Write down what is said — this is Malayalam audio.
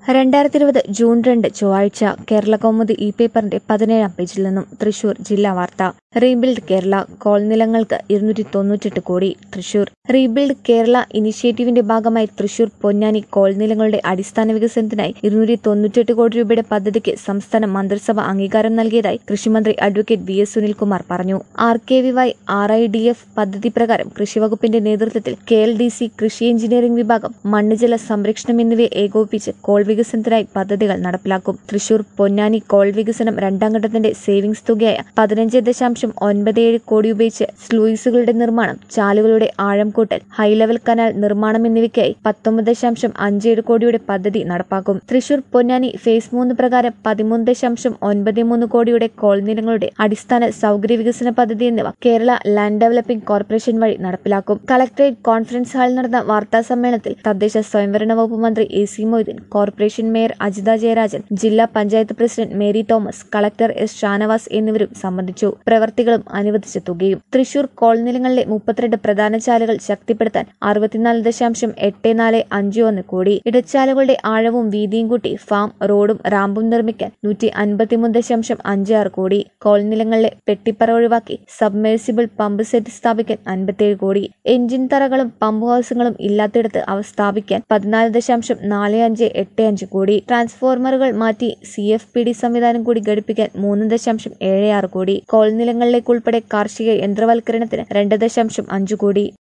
രണ്ടായിരത്തി ഇരുപത് ജൂൺ രണ്ട് ചൊവ്വാഴ്ച കേരള കൗമുദി ഇ പേപ്പറിന്റെ പതിനേഴാം പേജിൽ നിന്നും തൃശൂർ ജില്ലാ വാർത്ത റീബിൽഡ് കേരള കോൾ നിലങ്ങൾക്ക് ഇരുന്നൂറ്റി തൊണ്ണൂറ്റെട്ട് കോടി തൃശൂർ റീബിൽഡ് കേരള ഇനിഷ്യേറ്റീവിന്റെ ഭാഗമായി തൃശൂർ പൊന്നാനി കോൾ നിലങ്ങളുടെ അടിസ്ഥാന വികസനത്തിനായി ഇരുന്നൂറ്റി തൊണ്ണൂറ്റെട്ട് കോടി രൂപയുടെ പദ്ധതിക്ക് സംസ്ഥാന മന്ത്രിസഭ അംഗീകാരം നൽകിയതായി കൃഷിമന്ത്രി അഡ്വക്കേറ്റ് വി എസ് സുനിൽകുമാർ പറഞ്ഞു R K V Y R I D F പദ്ധതി പ്രകാരം കൃഷിവകുപ്പിന്റെ നേതൃത്വത്തിൽ കെ എൽ ഡി സി കൃഷി എഞ്ചിനീയറിംഗ് വിഭാഗം മണ്ണുജല സംരക്ഷണം എന്നിവയെ ഏകോപിപ്പിച്ച് കോൾ വികസനത്തിനായി പദ്ധതികൾ നടപ്പിലാക്കും തൃശൂർ പൊന്നാനി കോൾ വികസനം രണ്ടാം ഘട്ടത്തിന്റെ സേവിംഗ്സ് തുകയായ പതിനഞ്ച് ദശാംശം ഒൻപത് ഏഴ് കോടി ഉപയോഗിച്ച് സ്ലൂയിസുകളുടെ നിർമ്മാണം ചാലുകളുടെ ആഴം കൂട്ടൽ ഹൈലെവൽ കനാൽ നിർമ്മാണം എന്നിവയ്ക്കായി പത്തൊമ്പത് ദശാംശം അഞ്ചേഴ് കോടിയുടെ പദ്ധതി നടപ്പാക്കും തൃശൂർ പൊന്നാനി ഫേസ് മൂന്ന് പ്രകാരം പതിമൂന്ന് ദശാംശം ഒൻപത് മൂന്ന് കോടിയുടെ കോൾ നിലങ്ങളുടെ അടിസ്ഥാന സൗകര്യ വികസന പദ്ധതി എന്നിവ കേരള ലാൻഡ് ഡെവലപ്പിംഗ് കോർപ്പറേഷൻ വഴി നടപ്പിലാക്കും കളക്ടറേറ്റ് കോൺഫറൻസ് ഹാളിൽ നടന്ന വാർത്താ സമ്മേളനത്തിൽ തദ്ദേശ സ്വയംഭരണ വകുപ്പ് മന്ത്രി A C Moideen corporation mayor Ajitha Jayarajan ജില്ലാ panchayat president Mary Thomas collector S Shanavas എന്നിവരും സംബന്ധിച്ചു പ്രവർത്തികളും അനുവദിച്ച തുകയും തൃശൂർ കോൾ നിലങ്ങളിലെ മുപ്പത്തിരണ്ട് പ്രധാന ചാലുകൾ ശക്തിപ്പെടുത്താൻ അറുപത്തിനാല് ദശാംശം എട്ട് നാല് അഞ്ച് ഒന്ന് കോടി ഇടച്ചാലുകളുടെ ആഴവും വീതിയും കൂട്ടി ഫാം റോഡും റാമ്പും നിർമ്മിക്കാൻ നൂറ്റി അൻപത്തിമൂന്ന് ദശാംശം അഞ്ച് ആറ് കോടി കോൾ നിലങ്ങളിലെ പെട്ടിപ്പറ ഒഴിവാക്കി സബ്മേഴ്സിബിൾ പമ്പ് സെറ്റ് സ്ഥാപിക്കാൻ അൻപത്തിയേഴ് കോടി എഞ്ചിൻ തറകളും പമ്പ് ഹൗസുകളും ഇല്ലാത്തിടത്ത് അവ സ്ഥാപിക്കാൻ പതിനാല് ദശാംശം നാല് അഞ്ച് എട്ട് അഞ്ച് കോടി ട്രാൻസ്ഫോർമറുകൾ മാറ്റി സി എഫ് പി ഡി സംവിധാനം കൂടി ഘടിപ്പിക്കാൻ മൂന്ന് ദശാംശം ഏഴ് ആറ് കോടി കോൾ നിലങ്ങളിലേക്കുൾപ്പെടെ കാർഷിക യന്ത്രവൽക്കരണത്തിന് രണ്ട് ദശാംശം അഞ്ച് കോടി